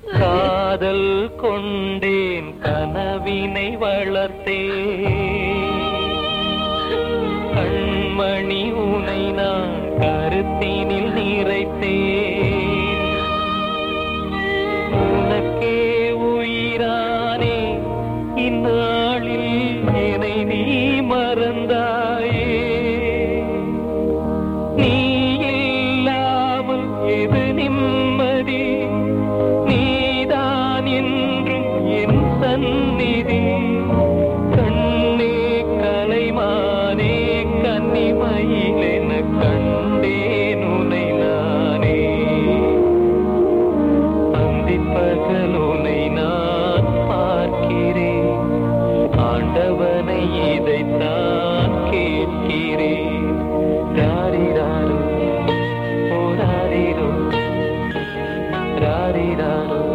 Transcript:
காதல் கொண்டேன் கனவினை வளர்த்தேன் கண்மணி உனை நான் கருத்தினில் நிறைத்தேன் உனக்கே உயிரானே இந்நாளில் என்னை நீ மறந்தாயே நீ இல்லாமல் எது நிம்மதி நீதான் என்றும் என் சந்நிதி கண்ணே கலைமானே கன்னிமயிலென கண்டேன் உனை நானே அந்திப்பகல் உனை நான் பார்க்கிறேன் ஆண்டவனை இதைத்தான் கேட்கிறேன் ராரிராரோ ஓ ராரிரோ ராரிராரோ